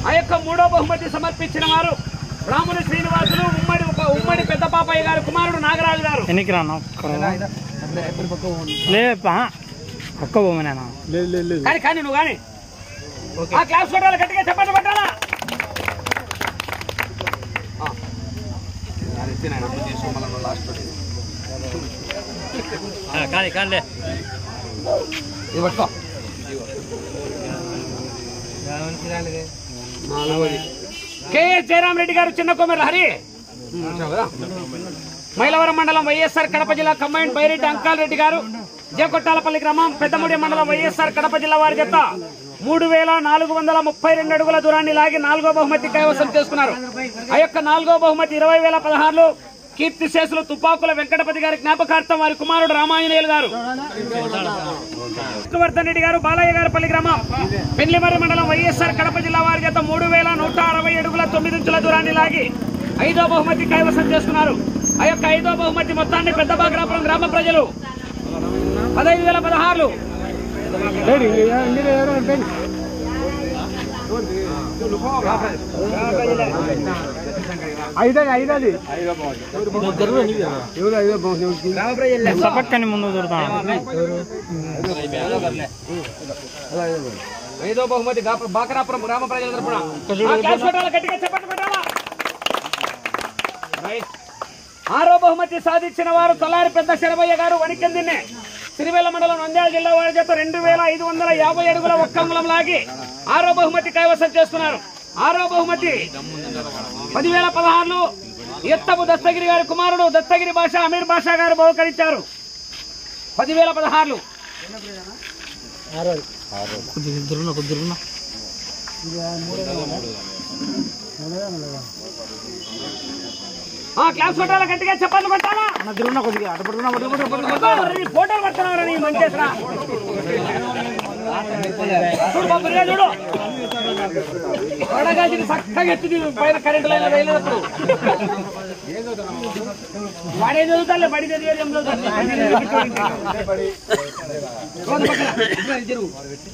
ఆ యొక్క మూడో బహుమతి సమర్పించిన వారు బ్రాహ్మణ శ్రీనివాసులు ఉమ్మడి ఉప- ఉమ్మడి పెద్ద పాపయ్య గారు కుమారుడు నాగరాజు గారు ఎన్నికి రాను లే ఒక్క బొమ్మనేనా కానీ కానీ నువ్వు కానీ ఆ క్లాస్ కొట్టాలి గట్టిగా చెప్పండి పట్టాలా కానీ కానీ ఇది పట్టుకో కేఎస్ జయరాం రెడ్డి గారు చిన్న కొమ్మెర హరి మైలవరం మండలం వైఎస్ఆర్ కడప జిల్లా కంబైండ్ బైరెడ్డి అంకాల్ రెడ్డి గారు జేకొట్టాలపల్లి గ్రామం పెద్దముడి మండలం వైఎస్ఆర్ కడప జిల్లా వారి జత మూడు వేల నాలుగు వందల ముప్పై రెండు అడుగుల దూరాన్ని లాగి నాలుగో బహుమతి కైవసం చేసుకున్నారు ఆ యొక్క నాలుగో బహుమతి ఇరవై వేల పదహారులో కీర్తి శేషులు తుపాకుల వెంకటపతి గారి జ్ఞాపకార్థం వారి కుమారుడు రామాంజనేయులు గారు విష్ణువర్ధన్ రెడ్డి గారు బాలయ్య గారి పల్లి గ్రామం పెళ్లిమర్రి మండలం వైఎస్ఆర్ కడప జిల్లా వారి జత మూడు వేల నూట అరవై అడుగుల తొమ్మిది ఇంచుల దూరాన్ని లాగి ఐదో బహుమతి కైవసం చేసుకున్నారు ఆ యొక్క ఐదో బహుమతి మొత్తాన్ని పెద్ద బాగ్రాపురం గ్రామ ప్రజలు పదహైదు వేల పదహారులు సపక్కని ముందు దొరుకుతాను ఐదో బహుమతి గాప- బాకరాపురం గ్రామ ప్రజల తరపున ఆ క్లాస్ కొట్టాలా, గట్టిగా చప్పట్లు కొట్టాలా? రైట్. ఆరో బహుమతి సాధించిన వారు తలారి పెద్ద శరభయ్య గారు వణికెందిన్నే సిరివెల్ల మండలం నంద్యాల జిల్లా వారి చేత రెండు వేల ఐదు వందల యాభై అడుగుల ఒక్కంగులం లాగి ఆరో బహుమతి కైవసం చేసుకున్నారు ఆరో బహుమతి పదివేల పదహారులు ఎత్తపు దస్తగిరి గారి కుమారుడు దస్తగిరి భాష అమీర్ భాషా గారు బహుకరించారు పదివేల పదహారులు కొద్దిగా దొరుకున కొద్ది దొరుకున ఆ క్లాస్ కొట్టాలా గట్టిగా చెప్పండి కొట్టాలా దొరుకున కొద్దిగా అటు పట్టుకున్నా అబ్బా, నీ ఫోటోలు పడుతున్నారా నీ మంచేసరా చూడు బాబు ఇదిగో చూడు వడగాజిని చక్కగా ఎత్తుది పైన కరెంట్ లైన్ వేయలేదు వాడే చదువుతాలే బడి చదివేది ఏం చదువుతాడు రోజు పక్కన. జరుగు.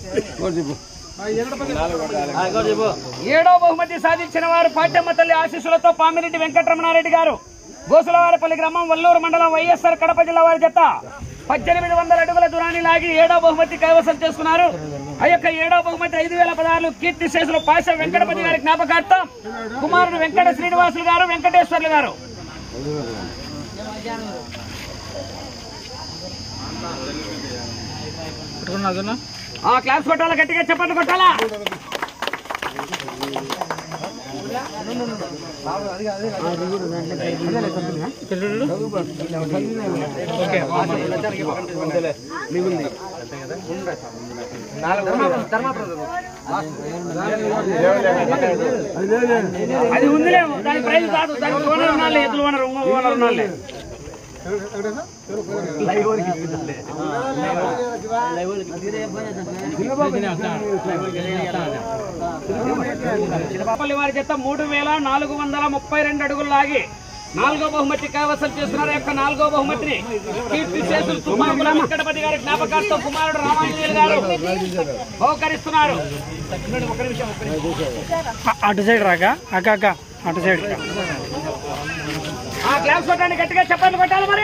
ఏడో బహుమతి సాధించిన వారు పాట్యమ్మ తల్లి ఆశీస్సులతో పామిరెడ్డి వెంకటరమణారెడ్డి గారు గోసులవారిపల్లి గ్రామం వల్లూరు మండలం వైఎస్ఆర్ కడప జిల్లా వారి జత పద్దెనిమిది వందల అడుగుల దూరాన్ని లాగి ఏడో బహుమతి కైవసం చేసుకున్నారు ఆ యొక్క ఏడో బహుమతి ఐదు వేల పదహారు కీర్తి శేషులు పాశ వెంకటపతి గారి జ్ఞాపకార్థం కుమారుడు వెంకట శ్రీనివాసులు గారు వెంకటేశ్వర్లు గారు పట్టుకున్నా అదన్నా ఆ క్లాస్ కొట్టాలా గట్టిగా చెప్పండి కొట్టాలా అది ఉందిలే దాని ప్రైజ్ కాదు దానికి ఓనర్ ఉన్నాలే ఎద్దులు ఓనర్ ఇంకో ఓనర్ ఉన్నాలే చిన్నపాపల్లి వారి చేత మూడు వేల నాలుగు వందల ముప్పై రెండు అడుగులు లాగి నాలుగో బహుమతి కైవసం చేస్తున్నారు యొక్క నాలుగో బహుమతిని కీర్తి శేషులు తుమ్మాకుల వెంకటపతి గారి జ్ఞాపకార్థం కుమారుడు రామాంజనేయులు గారు బహుకరిస్తున్నారు ఒక్క నిమిషం ఒక్క నిమిషం అటు సైడ్ రాక అక్క అక్క అటు సైడ్ ఆ క్లాస్ కొట్టండి గట్టిగా చెప్పండి కొట్టాలి మరి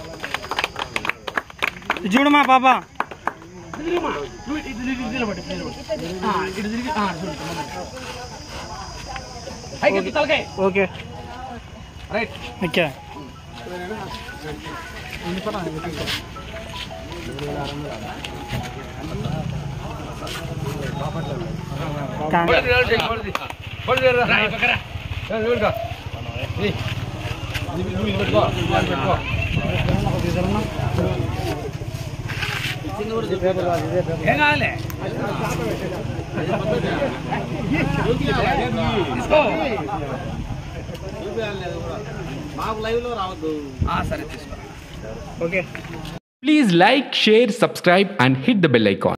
చూడు మా పాప తిరిగిమా. నువ్వు ఇటు తిరిగి, ఇటు నిలబడు, ఇటు నిలబడు. ఆ, ఇటు తిరిగి, ఆ, చూడు, చూడు. పైకి ఎత్తు తలకాయ ఓకే రైట్ ఓకే రా, ఈ పక్కన రా. ఏం కావాలి తీసుకో ఆ, సరే తీసుకో okay Please like, share, subscribe, and hit the bell icon.